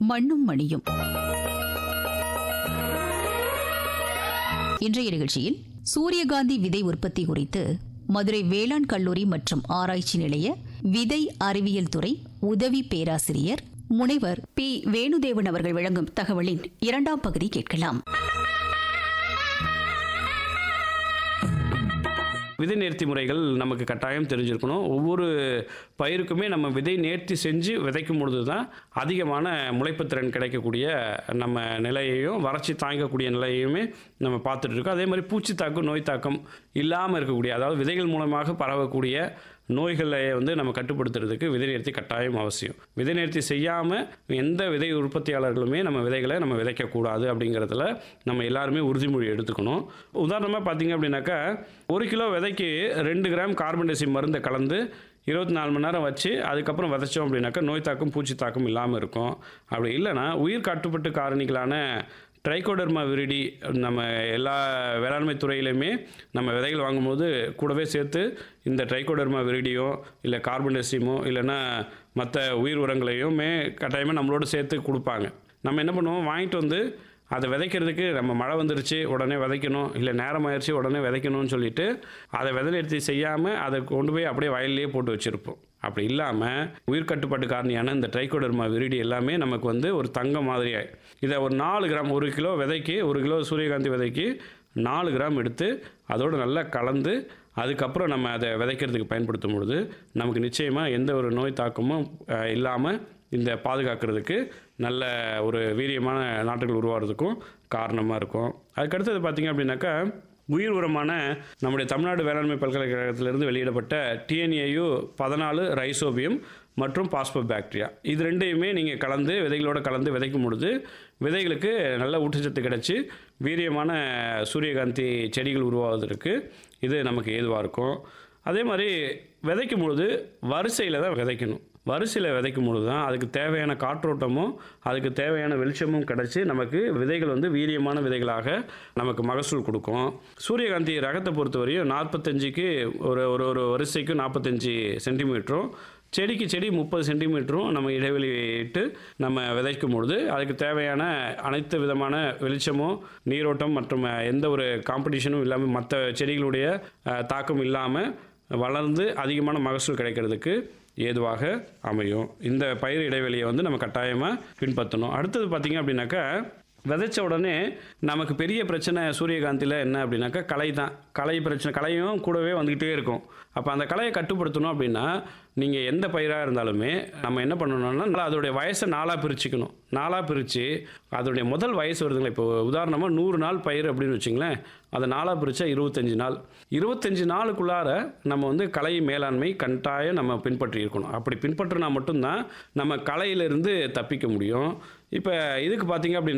மண்ணும் மணியும் இன்றைய நிகழ்ச்சியில் சூரியகாந்தி விதை உற்பத்தி குறித்து மதுரை வேளாண் கல்லூரி மற்றும் ஆராய்ச்சி நிலைய விதை அறிவியல் துறை உதவி பேராசிரியர் முனைவர் பி வேணுதேவன் அவர்கள் வழங்கும் தகவலின் இரண்டாம் பகுதி கேட்கலாம் விதை நேர்த்தி முறைகள் நமக்கு கட்டாயம் தெரிஞ்சிருக்கணும் ஒவ்வொரு பயிருக்குமே நம்ம விதை நேர்த்தி செஞ்சு விதைக்கும் பொழுது தான் அதிகமான முளைப்புத்திறன் கிடைக்கக்கூடிய நம்ம நிலையையும் வறட்சி தாங்கக்கூடிய நிலையையுமே நம்ம பார்த்துட்டு இருக்கோம் அதே மாதிரி பூச்சி தாக்கம் நோய் தாக்கம் இல்லாமல் இருக்கக்கூடிய அதாவது விதைகள் மூலமாக பரவக்கூடிய நோய்களை வந்து நம்ம கட்டுப்படுத்துறதுக்கு விதை நேர்த்தி கட்டாயம் அவசியம் விதை நேர்த்தி செய்யாமல் எந்த விதை உற்பத்தியாளர்களுமே நம்ம விதைகளை நம்ம விதைக்கக்கூடாது அப்படிங்கிறதுல நம்ம எல்லாருமே உறுதிமொழி எடுத்துக்கணும் உதாரணமாக பார்த்தீங்க அப்படின்னாக்கா ஒரு கிலோ விதைக்கு ரெண்டு கிராம் கார்பன் டை மருந்தை கலந்து இருபத்தி நாலு மணி நேரம் வச்சு அதுக்கப்புறம் விதைச்சோம் அப்படின்னாக்கா நோய் தாக்கம் பூச்சி தாக்கம் இல்லாமல் இருக்கும் அப்படி இல்லைன்னா உயிர் கட்டுப்பட்டு காரணிகளான ட்ரைகோடர்மா விரிடி நம்ம எல்லா வேளாண்மை துறையிலையுமே நம்ம விதைகள் வாங்கும்போது கூடவே சேர்த்து இந்த ட்ரைகோடர்மா விரிடியோ இல்லை கார்பன் டெசிமோ இல்லைன்னா மற்ற உயிர் உரங்களையுமே கட்டாயமாக நம்மளோட சேர்த்து கொடுப்பாங்க நம்ம என்ன பண்ணுவோம் வாங்கிட்டு வந்து அதை விதைக்கிறதுக்கு நம்ம மழை வந்துருச்சு உடனே விதைக்கணும் இல்லை நேரம் ஆயிடுச்சு உடனே விதைக்கணும்னு சொல்லிட்டு அதை விதை நிறுத்தி செய்யாமல் அதை கொண்டு போய் அப்படியே வயல்லையே போட்டு வச்சுருப்போம் அப்படி இல்லாமல் உயிர் கட்டுப்பாட்டு காரணியான இந்த ட்ரைகோடர்மா விரிடி எல்லாமே நமக்கு வந்து ஒரு தங்கம் மாதிரியாய் இதை ஒரு நாலு கிராம் ஒரு கிலோ விதைக்கு ஒரு கிலோ சூரியகாந்தி விதைக்கு நாலு கிராம் எடுத்து அதோடு நல்லா கலந்து அதுக்கப்புறம் நம்ம அதை விதைக்கிறதுக்கு பயன்படுத்தும் பொழுது நமக்கு நிச்சயமாக எந்த ஒரு நோய் தாக்கமும் இல்லாமல் இந்த பாதுகாக்கிறதுக்கு நல்ல ஒரு வீரியமான நாட்டுகள் உருவாகிறதுக்கும் காரணமாக இருக்கும் அதுக்கடுத்தது பார்த்திங்க அப்படின்னாக்கா உயிர் உரமான நம்முடைய தமிழ்நாடு வேளாண்மை பல்கலைக்கழகத்திலிருந்து வெளியிடப்பட்ட டிஎன்ஏயு பதினாலு ரைசோபியம் மற்றும் பாஸ்போ பாக்டீரியா இது ரெண்டையுமே நீங்கள் கலந்து விதைகளோடு கலந்து விதைக்கும் பொழுது விதைகளுக்கு நல்ல ஊட்டச்சத்து கிடச்சி வீரியமான சூரியகாந்தி செடிகள் உருவாவதற்கு இது நமக்கு ஏதுவாக இருக்கும் அதே மாதிரி விதைக்கும் பொழுது வரிசையில் தான் விதைக்கணும் வரிசையில் விதைக்கும் பொழுது தான் அதுக்கு தேவையான காற்றோட்டமும் அதுக்கு தேவையான வெளிச்சமும் கிடச்சி நமக்கு விதைகள் வந்து வீரியமான விதைகளாக நமக்கு மகசூல் கொடுக்கும் சூரியகாந்தி ரகத்தை பொறுத்தவரையும் நாற்பத்தஞ்சுக்கு ஒரு ஒரு ஒரு வரிசைக்கு நாற்பத்தஞ்சு சென்டிமீட்டரும் செடிக்கு செடி முப்பது சென்டிமீட்டரும் நம்ம இடைவெளி விட்டு நம்ம விதைக்கும் பொழுது அதுக்கு தேவையான அனைத்து விதமான வெளிச்சமும் நீரோட்டம் மற்றும் எந்த ஒரு காம்படிஷனும் இல்லாமல் மற்ற செடிகளுடைய தாக்கம் இல்லாமல் வளர்ந்து அதிகமான மகசூல் கிடைக்கிறதுக்கு ஏதுவாக அமையும் இந்த பயிர் இடைவெளியை வந்து நம்ம கட்டாயமாக பின்பற்றணும் அடுத்தது பார்த்திங்க அப்படின்னாக்கா விதைச்ச உடனே நமக்கு பெரிய பிரச்சனை சூரியகாந்தியில் என்ன அப்படின்னாக்கா களை தான் களை பிரச்சனை களையும் கூடவே வந்துக்கிட்டே இருக்கும் அப்போ அந்த களையை கட்டுப்படுத்தணும் அப்படின்னா நீங்கள் எந்த பயிராக இருந்தாலுமே நம்ம என்ன பண்ணணும்னா அதோடைய வயசை நாளாக பிரிச்சுக்கணும் நாளாக பிரித்து அதோடைய முதல் வயசு வருதுங்களா இப்போ உதாரணமாக நூறு நாள் பயிர் அப்படின்னு வச்சுங்களேன் அதை நாளாக பிரித்தா இருபத்தஞ்சி நாள் இருபத்தஞ்சி நாளுக்குள்ளார நம்ம வந்து கலை மேலாண்மை கட்டாயம் நம்ம பின்பற்றி இருக்கணும் அப்படி பின்பற்றினா மட்டும்தான் நம்ம கலையிலிருந்து தப்பிக்க முடியும் இப்போ இதுக்கு பார்த்தீங்க அப்படின்னா